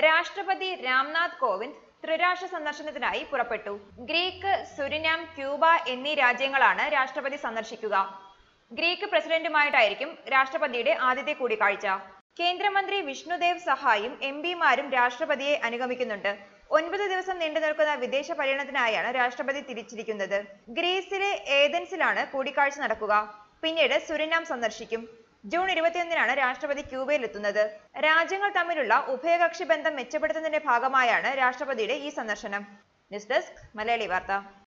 രാഷ്ട്രപതി രാംനാഥ് കോവിന്ദ് ത്രിരാഷ്ട്ര സന്ദർശനത്തിനായി പുറപ്പെട്ടു ഗ്രീക്ക് സുരിനാം ക്യൂബ എന്നീ രാജ്യങ്ങളാണ് രാഷ്ട്രപതി സന്ദർശിക്കുക ഗ്രീക്ക് പ്രസിഡന്റുമായിട്ടായിരിക്കും രാഷ്ട്രപതിയുടെ ആദ്യത്തെ കൂടിക്കാഴ്ച കേന്ദ്രമന്ത്രി വിഷ്ണുദേവ് സഹായും എം പിമാരും രാഷ്ട്രപതിയെ അനുഗമിക്കുന്നുണ്ട് ഒൻപത് ദിവസം നീണ്ടു നിൽക്കുന്ന വിദേശ പര്യടനത്തിനായാണ് രാഷ്ട്രപതി തിരിച്ചിരിക്കുന്നത് ഗ്രീസിലെ ഏതൻസിലാണ് കൂടിക്കാഴ്ച നടക്കുക പിന്നീട് സുരിനാം സന്ദർശിക്കും ജൂൺ ഇരുപത്തിയൊന്നിനാണ് രാഷ്ട്രപതി ക്യൂബയിലെത്തുന്നത് രാജ്യങ്ങൾ തമ്മിലുള്ള ഉഭയകക്ഷി ബന്ധം മെച്ചപ്പെടുത്തുന്നതിന്റെ ഭാഗമായാണ് രാഷ്ട്രപതിയുടെ ഈ സന്ദർശനം ന്യൂസ് ഡെസ്ക് മലയാളി വാർത്ത